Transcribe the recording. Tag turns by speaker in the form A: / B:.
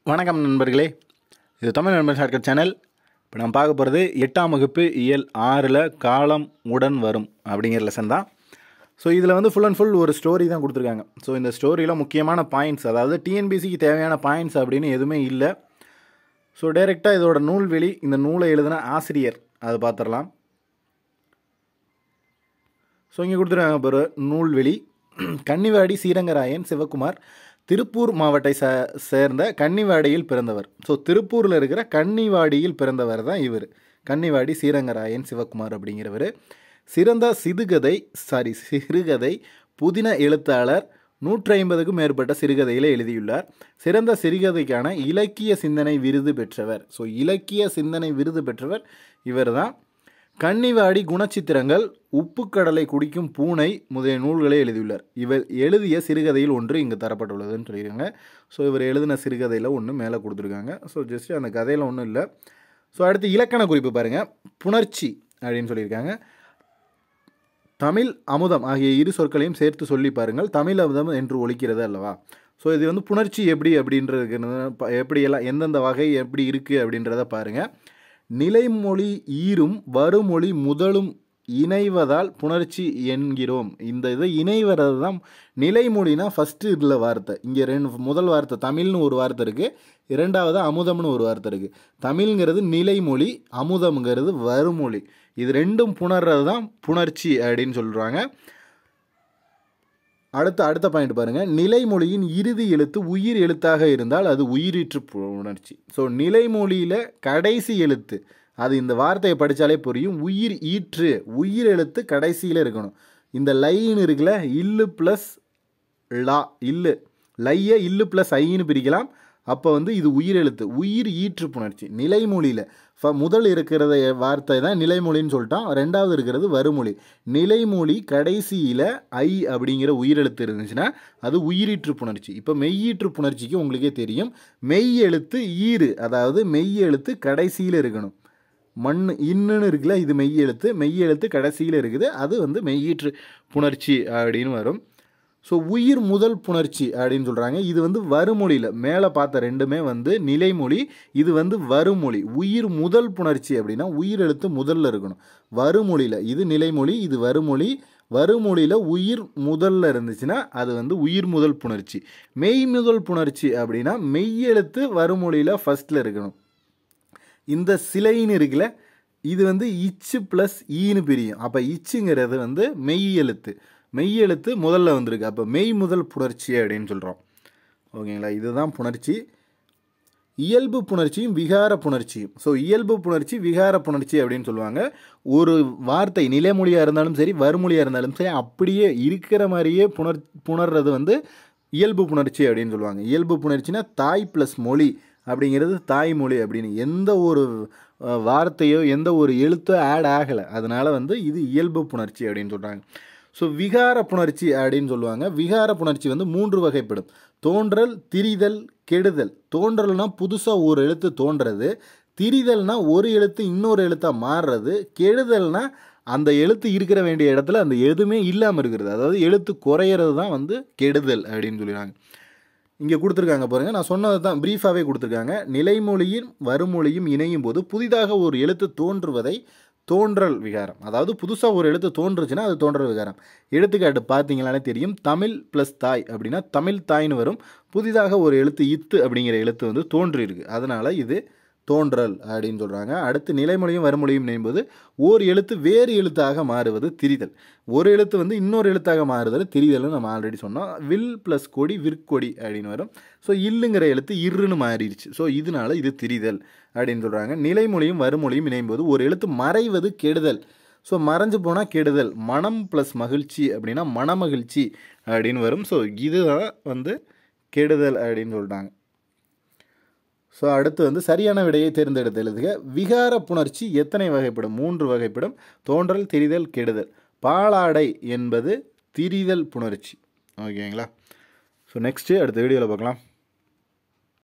A: வணக்கம் நண்பர்களே இது தமிழ் நண்பர் ஷார்ட்கட் சேனல் இப்போ நம்ம பார்க்க போகிறது எட்டாம் வகுப்பு இயல் ஆறில் காலம் உடன் வரும் அப்படிங்கிற லெசன் தான் ஸோ இதில் வந்து ஃபுல் அண்ட் ஃபுல் ஒரு ஸ்டோரி தான் கொடுத்துருக்காங்க ஸோ இந்த ஸ்டோரியில் முக்கியமான பாயிண்ட்ஸ் அதாவது டிஎன்பிசிக்கு தேவையான பாயிண்ட்ஸ் அப்படின்னு எதுவுமே இல்லை ஸோ டைரெக்டாக இதோட நூல்வெளி இந்த நூலை எழுதின ஆசிரியர் அதை பார்த்துடலாம் ஸோ இங்கே கொடுத்துருக்காங்க பாரு நூல்வெளி கன்னிவாடி ஸ்ரீரங்கராயன் சிவகுமார் திருப்பூர் மாவட்டத்தை ச சேர்ந்த கன்னிவாடியில் பிறந்தவர் ஸோ திருப்பூரில் இருக்கிற கன்னிவாடியில் பிறந்தவர் தான் இவர் கன்னிவாடி ஸ்ரீரங்கராயன் சிவகுமார் அப்படிங்கிறவர் சிறந்த சிறுகதை சாரி சிறுகதை புதின எழுத்தாளர் நூற்றி ஐம்பதுக்கும் மேற்பட்ட சிறுகதைகளை எழுதியுள்ளார் சிறந்த சிறுகதைக்கான இலக்கிய சிந்தனை விருது பெற்றவர் ஸோ இலக்கிய சிந்தனை விருது பெற்றவர் இவர் தான் கன்னிவாடி குணச்சித்திரங்கள் உப்புக்கடலை குடிக்கும் பூனை முதலிய நூல்களை எழுதியுள்ளார் இவர் எழுதிய சிறுகதையில் ஒன்று இங்கு தரப்பட்டுள்ளதுன்னு சொல்லியிருக்காங்க ஸோ இவர் எழுதின சிறுகதையில் ஒன்று மேலே கொடுத்துருக்காங்க ஸோ ஜஸ்ட் அந்த கதையில் ஒன்றும் இல்லை ஸோ அடுத்து இலக்கண குறிப்பு பாருங்கள் புணர்ச்சி அப்படின்னு சொல்லியிருக்காங்க தமிழ் அமுதம் ஆகிய இரு சொற்களையும் சேர்த்து சொல்லி பாருங்கள் தமிழ் அமுதம் என்று ஒழிக்கிறது அல்லவா ஸோ இது வந்து புணர்ச்சி எப்படி அப்படின்றது எப்படியெல்லாம் எந்தெந்த வகை எப்படி இருக்குது அப்படின்றத பாருங்கள் நிலைமொழி ஈரும் வருமொழி முதலும் இணைவதால் புணர்ச்சி என்கிறோம் இந்த இது இணைவறது தான் நிலைமொழினா ஃபஸ்ட்டு இதில் வார்த்தை இங்கே ரெண்டு முதல் வார்த்தை தமிழ்னு ஒரு வார்த்தை இருக்குது இரண்டாவது அமுதம்னு ஒரு வார்த்தை இருக்குது தமிழ்ங்கிறது நிலைமொழி அமுதம்ங்கிறது வருமொழி இது ரெண்டும் புணர்றது தான் புணர்ச்சி அப்படின்னு சொல்கிறாங்க அடுத்த அடுத்த பாயிண்ட் பாருங்கள் நிலைமொழியின் இறுதி எழுத்து உயிர் எழுத்தாக இருந்தால் அது உயிரீற்று உணர்ச்சி ஸோ நிலைமொழியில் கடைசி எழுத்து அது இந்த வார்த்தையை படித்தாலே புரியும் உயிர் ஈற்று உயிர் எழுத்து கடைசியில் இருக்கணும் இந்த லைன் இருக்குல்ல இல்லு ப்ளஸ் லா இல்லு லையை இல்லு ப்ளஸ் ஐன்னு பிரிக்கலாம் அப்போ வந்து இது உயிர் எழுத்து உயிர் ஈற்று புணர்ச்சி நிலைமொழியில் ஃப முதல் இருக்கிறத வார்த்தை தான் நிலைமொழின்னு சொல்லிட்டான் ரெண்டாவது இருக்கிறது வருமொழி நிலைமொழி கடைசியில் ஐ அப்படிங்கிற உயிரெழுத்து இருந்துச்சுன்னா அது உயிரீற்று புணர்ச்சி இப்போ மெய்யீற்று புணர்ச்சிக்கு உங்களுக்கே தெரியும் மெய் எழுத்து ஈறு அதாவது மெய் எழுத்து கடைசியில் இருக்கணும் மண் இன்னுன்னு இருக்குல்ல இது மெய் எழுத்து மெய் எழுத்து கடைசியில் இருக்குது அது வந்து மெய்யீற்று புணர்ச்சி அப்படின்னு வரும் ஸோ உயிர் முதல் புணர்ச்சி அப்படின்னு சொல்கிறாங்க இது வந்து வருமொழியில் மேலே பார்த்த ரெண்டுமே வந்து நிலைமொழி இது வந்து வருமொழி உயிர் முதல் புணர்ச்சி அப்படின்னா உயிர் எழுத்து முதல்ல இருக்கணும் வருமொழியில் இது நிலைமொழி இது வருமொழி வருமொழியில் உயிர் முதல்ல இருந்துச்சுன்னா அது வந்து உயிர் முதல் புணர்ச்சி மெய் முதல் புணர்ச்சி அப்படின்னா மெய் எழுத்து வருமொழியில் ஃபஸ்ட்டில் இருக்கணும் இந்த சிலைன்னு இருக்குல்ல இது வந்து இச்சு ப்ளஸ் ஈன்னு பிரியும் அப்போ இச்சுங்கிறது வந்து மெய் எழுத்து மெய் எழுத்து முதல்ல வந்திருக்கு அப்போ மெய் முதல் புணர்ச்சி அப்படின்னு சொல்கிறோம் ஓகேங்களா இதுதான் புணர்ச்சி இயல்பு புணர்ச்சியும் விகார புணர்ச்சியும் ஸோ இயல்பு புணர்ச்சி விகார புணர்ச்சி அப்படின்னு சொல்லுவாங்க ஒரு வார்த்தை நிலைமொழியாக இருந்தாலும் சரி வறுமொழியாக இருந்தாலும் சரி அப்படியே இருக்கிற மாதிரியே புணர் புணர்றது வந்து இயல்பு புணர்ச்சி அப்படின்னு சொல்லுவாங்க இயல்பு புணர்ச்சினா தாய் ப்ளஸ் மொழி அப்படிங்கிறது தாய்மொழி அப்படின்னு எந்த ஒரு வார்த்தையோ எந்த ஒரு எழுத்தோ ஆட் ஆகலை அதனால் வந்து இது இயல்பு புணர்ச்சி அப்படின்னு சொல்கிறாங்க ஸோ விகார புணர்ச்சி அப்படின்னு சொல்லுவாங்க விகார புணர்ச்சி வந்து மூன்று வகைப்படும் தோன்றல் திரிதல் கெடுதல் தோன்றல்னா புதுசாக ஒரு எழுத்து தோன்றது திரிதல்னா ஒரு எழுத்து இன்னொரு எழுத்தாக மாறுறது கெடுதல்னா அந்த எழுத்து இருக்கிற வேண்டிய இடத்துல அந்த எதுவுமே இல்லாமல் இருக்கிறது அதாவது எழுத்து குறையிறது தான் வந்து கெடுதல் அப்படின்னு சொல்லிடுறாங்க இங்கே கொடுத்துருக்காங்க பாருங்கள் நான் சொன்னது தான் ப்ரீஃபாகவே கொடுத்துருக்காங்க நிலைமொழியும் வருமொழியும் இணையும் போது புதிதாக ஒரு எழுத்து தோன்றுவதை தோன்றல் விகாரம் அதாவது புதுசாக ஒரு எழுத்து தோன்றுச்சுன்னா அது தோன்றல் விகாரம் எடுத்துக்காட்டு பார்த்தீங்களானே தெரியும் தமிழ் ப்ளஸ் தாய் அப்படின்னா தமிழ் தாய்னு வரும் புதிதாக ஒரு எழுத்து இத்து அப்படிங்கிற எழுத்து வந்து தோன்றியிருக்கு அதனால் இது தோன்றல் அப்படின்னு சொல்கிறாங்க அடுத்து நிலைமொழியும் வருமொழியும் இணையும்போது ஓர் எழுத்து வேறு எழுத்தாக மாறுவது திரிதல் ஒரு எழுத்து வந்து இன்னொரு எழுத்தாக மாறுதல் திரிதல்னு நம்ம ஆல்ரெடி சொன்னோம் வில் ப்ளஸ் கொடி விற்கொடி அப்படின்னு வரும் ஸோ இல்லுங்கிற எழுத்து இருன்னு மாறிடுச்சு ஸோ இதனால இது திரிதல் அப்படின்னு சொல்கிறாங்க நிலைமொழியும் வருமொழியும் இணையும்போது ஒரு எழுத்து மறைவது கெடுதல் ஸோ மறைஞ்சு போனால் கெடுதல் மனம் ப்ளஸ் மகிழ்ச்சி அப்படின்னா மனமகிழ்ச்சி அப்படின்னு வரும் ஸோ இதுதான் வந்து கெடுதல் அப்படின்னு சொல்லிட்டாங்க ஸோ அடுத்து வந்து சரியான விடையை தேர்ந்தெடுத்து எழுதுக விகார புணர்ச்சி எத்தனை வகைப்படும் மூன்று வகைப்படும் தோன்றல் திரிதல் கெடுதல் பாலாடை என்பது திரிதல் புணர்ச்சி ஓகேங்களா ஸோ நெக்ஸ்ட்டு அடுத்த வீடியோவில் பார்க்கலாம்